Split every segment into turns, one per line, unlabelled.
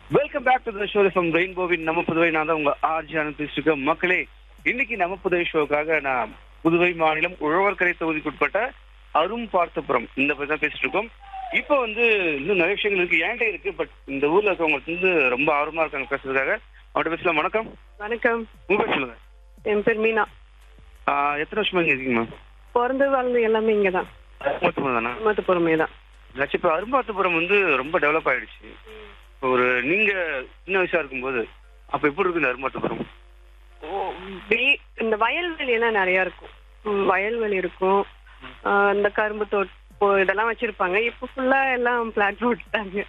Welcome back to the show from ரெயின்போவின் நம்ம புதுவை நான் தான் உங்க ஆர்ஜி ஆனந்த் பேசிருக்கேன் மக்களே இன்னைக்கு நம்ம புதுவை ஷோக்காக நான் புதுவை மாநிலம் உழவர்கரை தொகுதிக்குட்பட்ட அரும் பார்த்தபுரம் இந்த பத்தி தான் பேசிட்டு இருக்கோம் இப்போ வந்து இன்னும் நிறைய விஷயங்கள் இருக்கு என்கிட்ட இருக்கு பட் இந்த ஊர்ல இருக்கவங்களுக்கு வந்து ரொம்ப ஆர்வமா இருக்காங்க பேசுறதுக்காக அவர்கிட்ட பேசலாம் வணக்கம்
வணக்கம்
உங்க பேர் சொல்லுங்க
என் பேர் மீனா
ஆஹ் எத்தனை வருஷமா இங்க இருக்கீங்க மேம்
பிறந்து வளர்ந்து எல்லாமே இங்கே தான்
அரும்பாத்தபுரம் தானே
மத்தப்புறமே தான்
ஆக்சுவலி இப்போ அரும்பாத்தபுரம் வந்து ரொம்ப டெவலப் ஆயிடுச்சு இப்போ ஒரு நீங்க சின்ன வயசா இருக்கும்போது அப்ப எப்படி இருக்கு இந்த அரும்பாத்தபுரம்
வீ- இந்த வயல்வெளி எல்லாம் நிறைய இருக்கும் ம், வயல்வெளி இருக்கும் ஆ, இந்த கரும்பு தோட்டோ இதெல்லாம் வச்சிருப்பாங்க இப்போ ஃபுல்லா எல்லாம் பிளாட் போட்டுட்டாங்க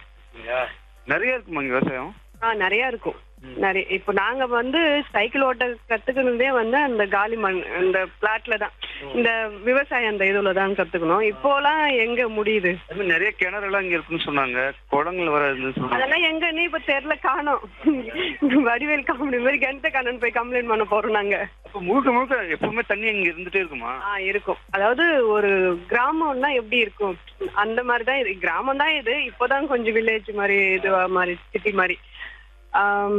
நிறைய இருக்குமா இங்க விவசாயம்
ஆ நிறைய இருக்கும் நிறைய இப்போ நாங்க வந்து சைக்கிள் ஓட்ட கத்துக்கணுதே வந்து அந்த காலி மண் அந்த பிளாட்ல தான் இந்த விவசாயம் அந்த இதுல தான் கத்துக்கணும் இப்போலாம் எங்க முடியுது
அது மாதிரி நிறைய கிணறு எல்லாம் இங்க இருக்குன்னு சொன்னாங்க குளங்கள் வர இருந்துன்னு சொன்னாங்க
அதெல்லாம் எங்கன்னு இப்ப தெரியல காணோம் வடிவேல் காமெடி மாதிரி கிணத்த காணோன்னு போய் கம்ப்ளைண்ட் பண்ண போறோம் நாங்க
அப்ப முழுக்க முழுக்க எப்பவுமே தண்ணி இங்க இருந்துட்டே இருக்குமா
ஆ இருக்கும் அதாவது ஒரு கிராமம்னா எப்படி இருக்கும் அந்த மாதிரி தான் இது கிராமம் தான் இது இப்போதான் கொஞ்சம் வில்லேஜ் மாதிரி இதுவா மாதிரி சிட்டி மாதிரி ஆம்,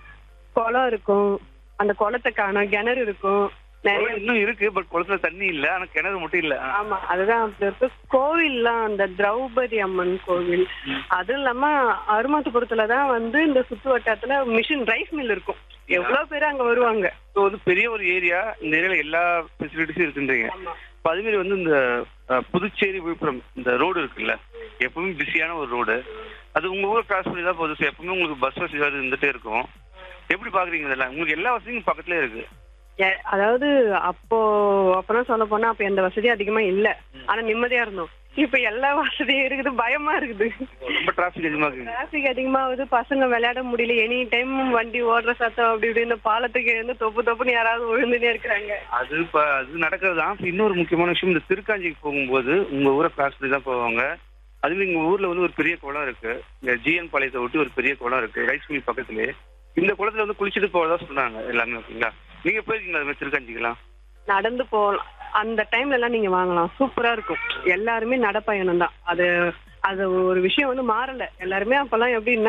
குளம் இருக்கும் அந்த குளத்தை காணும் கிணறு இருக்கும் நிறைய
குளம் இன்னும் இருக்கு பட் குளத்துல தண்ணி இல்ல ஆனா கிணறு மட்டும் இல்ல
ஆமா அதுதான் அப்படி இருக்கு கோவில்லாம் அந்த திரௌபதி அம்மன் கோவில் அதுவும் இல்லாம அருமாத்துப்புறத்துல தான் வந்து இந்த சுத்து வட்டாரத்துல மிஷின் ரைஸ் மில் இருக்கும் எவ்வளவு பேர் அங்க வருவாங்க
ஸோ வந்து பெரிய ஒரு ஏரியா இந்த ஏரியால எல்லா ஃபெசிலிட்டிஸும் இருக்குன்றீங்க
ஆமா.
இப்போ அதே மாதிரி வந்து இந்த அஹ், புதுச்சேரி விழுப்புரம் இந்த ரோடு இருக்குல்ல எப்பவுமே பிஸியான ஒரு ரோடு அது உங்க ஊரை கிராஸ் பண்ணி தான் போகுது ஸோ எப்பவுமே உங்களுக்கு பஸ் வசதி ஏதாவது இருந்துட்டே இருக்கும் எப்படி பாக்குறீங்க இதெல்லாம் உங்களுக்கு எல்லா வசதியும் பக்கத்துல இருக்கு
எ- அதாவது அப்போ அப்பதான் சொல்ல போனா அப்ப எந்த வசதியும் அதிகமா இல்ல ஆனா நிம்மதியா இருந்தோம் இப்ப எல்லா வசதியும் இருக்குது பயமா இருக்குது
ரொம்ப டிராஃபிக் அதிகமா இருக்கு
டிராபிக் அதிகமாகுது பசங்க விளையாட முடியல எனி டைம் வண்டி ஓடுற சத்தம் அப்படி இப்படி இந்த பாலத்துக்கு இருந்து தொப்பு தொப்புன்னு யாராவது விழுந்துட்டே இருக்கிறாங்க
அது இப்ப அது நடக்கிறது தான் இப்ப இன்னொரு முக்கியமான விஷயம் இந்த திருக்காஞ்சிக்கு போகும்போது உங்க ஊரை கிராஸ் பண்ணி தான் போவாங்க அதுவே எங்க ஊர்ல வந்து ஒரு பெரிய குளம் இருக்கு இந்த ஜிஎன் பாளையத்தை ஒட்டி ஒரு பெரிய குளம் இருக்கு ரைஸ் மில் பக்கத்துலயே இந்த குளத்துல வந்து குளிச்சுட்டு போறதா சொன்னாங்க எல்லாமே ஓகேங்களா நீங்க போயிருக்கீங்களா அது மாதிரி திருக்காஞ்சிக்கலாம்
நடந்து போகலாம் அந்த டைம்ல எல்லாம் நீங்க வாங்கலாம் சூப்பரா இருக்கும் எல்லாருமே நடப்பயணம் தான் அது அது ஒரு விஷயம் வந்து மாறல எல்லாருமே அப்பெல்லாம் எப்படின்னா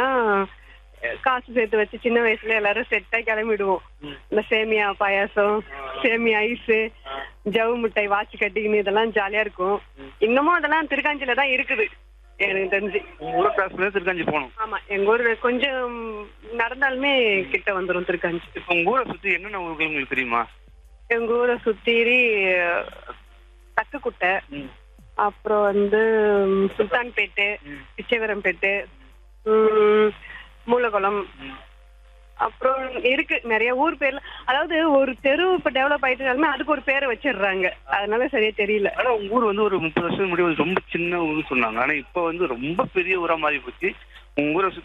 அஹ், காசு சேர்த்து வச்சு சின்ன வயசுல எல்லாரும் செட்டா கிளம்பிடுவோம் இந்த சேமியா பாயாசம் சேமியா ஐஸ் ஜவு மிட்டாய் வாட்சி கட்டிக்கின்னு இதெல்லாம் ஜாலியா இருக்கும் இன்னமும் அதெல்லாம் திருக்காஞ்சில தான் இருக்குது எனக்கு தெரிஞ்சு
உங்க ஊரை கிராஸ் பண்ணி திருக்காஞ்சி போகணும்
ஆமா எங்க ஊர் கொஞ்சம் நடந்தாலுமே கிட்ட வந்துரும் திருக்காஞ்சி
இப்போ உங்க ஊரை சுத்தி என்னென்ன ஊர்கள் உங்களுக்கு தெரியுமா
எங்க ஊரை சுத்தீரி தக்குக்குட்டை அப்புறம் வந்து ம், சுல்தான்பேட்டு பிச்சைவரம்பேட்டு ம், மூலகுளம் அப்புறம் இருக்கு நிறைய ஊர் பேர்ல அதாவது ஒரு தெரு இப்ப டெவலப் ஆயிட்டுனாலுமே அதுக்கு ஒரு பேரை வச்சிடுறாங்க அதனால சரியா தெரியல
ஆனா உங்க ஊர் வந்து ஒரு முப்பது வருஷம் முன்னாடி வந்து ரொம்ப சின்ன ஊர்னு சொன்னாங்க ஆனா இப்ப வந்து ரொம்ப பெரிய ஊரா மாறி போச்சு உங்க ஊரை சுத்தி